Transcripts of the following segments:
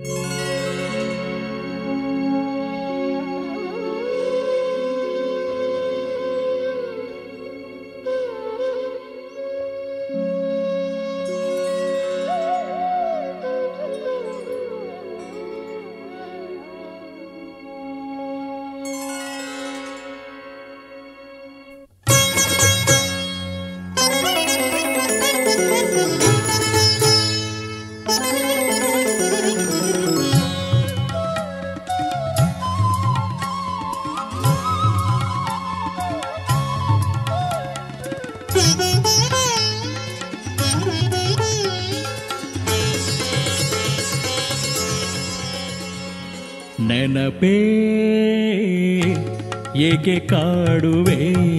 ನೆನಪೇ ಏಕೆ ಕಾಡುವೆ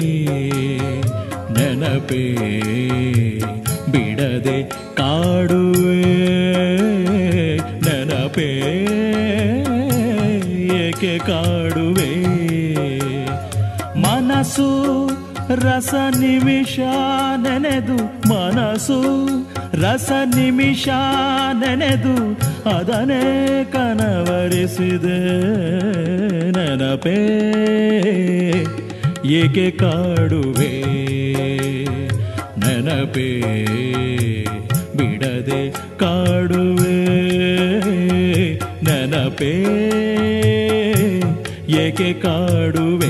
ನೆನಪೇ ಬಿಡದೆ ಕಾಡುವೆ ನೆನಪೇ ಏಕೆ ಕಾಡುವೆ ಮನಸ್ಸು ರಸ ನಿಮಿಷ ನೆನೆದು ಮನಸ್ಸು ರಸ ನಿಮಿಷ ನೆನೆದು ಅದನ್ನೇ ಕನವರಿಸಿದೆ ನೆನಪೇ ಏಕೆ ಕಾಡುವೆ ನೆನಪೇ ಬಿಡದೆ ಕಾಡುವೆ ನೆನಪೇ ಏಕೆ ಕಾಡುವೆ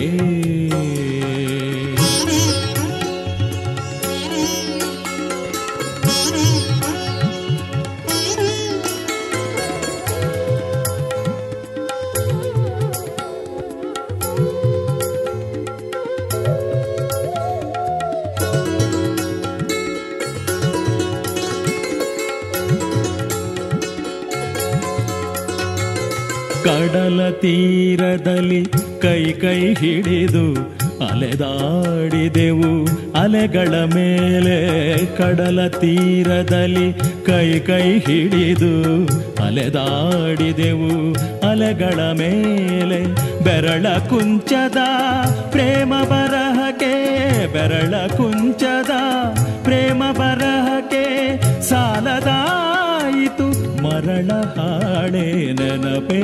ಕಡಲ ತೀರದಲ್ಲಿ ಕೈ ಕೈ ಹಿಡಿದು ಅಲೆದಾಡಿದೆವು ಅಲೆಗಳ ಮೇಲೆ ಕಡಲ ತೀರದಲ್ಲಿ ಕೈ ಕೈ ಹಿಡಿದು ಅಲೆದಾಡಿದೆವು ಅಲೆಗಳ ಮೇಲೆ ಬೆರಳ ಕುಂಚದ ಪ್ರೇಮ ಬರಹಕ್ಕೆ ಬೆರಳ ಕುಂಚದ ಪ್ರೇಮ ಬರಹಕ್ಕೆ ಸಾಲದಾಯಿತು ಮರಳ ಹಾಳೆ ನೆನಪೇ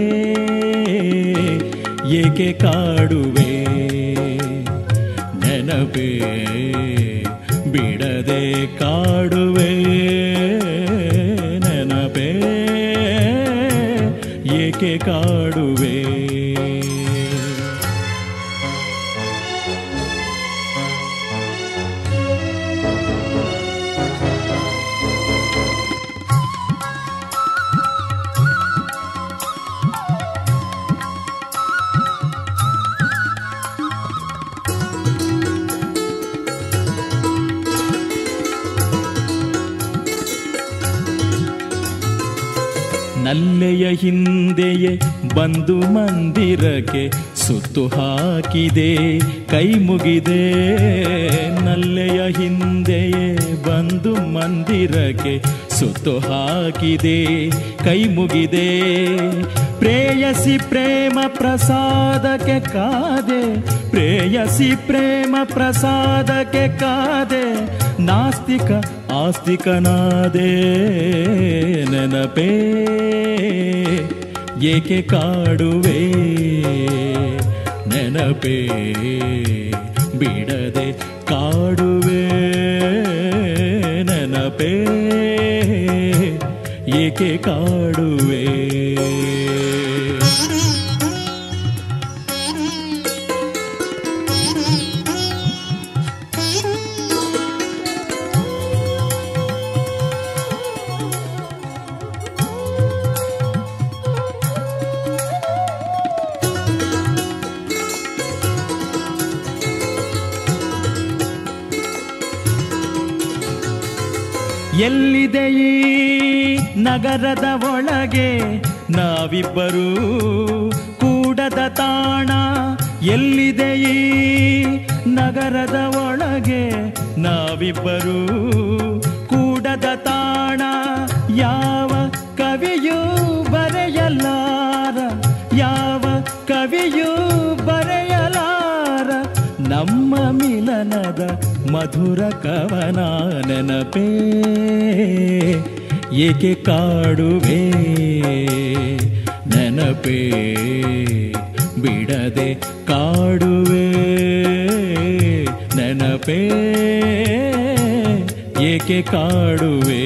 ಏಕೆ ಕಾಡುವೆ ನೆನಪೇ ಬಿಡದೆ ಕಾಡುವೆ ನೆನಪೇ ಏಕೆ ಕಾಡುವೆ ನಲ್ಲೆಯ ಹಿಂದೆಯೇ ಬಂದು ಮಂದಿರಕ್ಕೆ ಸುತ್ತು ಹಾಕಿದೆ ಕೈ ಮುಗಿದೆ ನಲ್ಲೆಯ ಹಿಂದೆಯೇ ಬಂದು ಮಂದಿರಕ್ಕೆ ಸುತ್ತು ಹಾಕಿದೆ ಕೈ ಮುಗಿದೆ ಪ್ರೇಯಸಿ ಪ್ರೇಮ ಪ್ರಸಾದಕ್ಕೆ ಕಾದೆ ಪ್ರೇಯಸಿ ಪ್ರೇಮ ಪ್ರಸಾದಕ್ಕೆ ಕಾದೆ ನಾಸ್ತಿಕ ಆಸ್ತಿಕನಾದೆ ನೆನಪೇ ಏಕೆ ಕಾಡುವೆ ನೆನಪೇ ಬಿಡದೆ ಕಾಡುವೆ ನೆನಪೇ ಏಕೆ ಕಾಡುವೆ ಎಲ್ಲಿದೆ ಈ ನಗರದ ಒಳಗೆ ನಾವಿಬ್ಬರು ಕೂಡದ ತಾಣ ಎಲ್ಲಿದೆ ಈ ನಗರದ ಒಳಗೆ ನಾವಿಬ್ಬರು ಕೂಡದ ತಾಣ ಯಾವ ಕವಿಯೂ ಬರೆಯಲಾರ ಯಾವ ಕವಿಯೂ ಬರೆಯಲಾರ ನಮ್ಮ ಮಿಲನದ ಮಧುರ ಕವನ ನೆನಪೇ ಏಕೆ ಕಾಡುವೆ ನೆನಪೇ ಬಿಡದೆ ಕಾಡುವೆ ನೆನಪೇ ಏಕೆ ಕಾಡುವೆ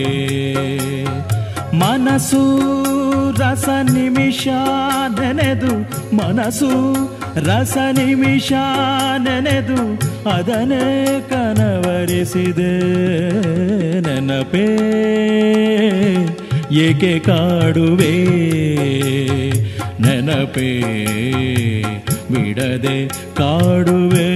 ಮನಸ್ಸು ರಸ ನಿಮಿಷ ನೆನೆದು ಮನಸ್ಸು ರಸ ನಿಮಿಷ ನೆನೆದು ಅದನ್ನೇ ಕನವರಿಸಿದೆ ನೆನಪೇ ಏಕೆ ಕಾಡುವೆ ನೆನಪೇ ಬಿಡದೆ ಕಾಡುವೆ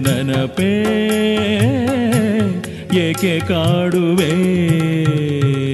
ನೆನಪೇ ಏಕೆ ಕಾಡುವೆ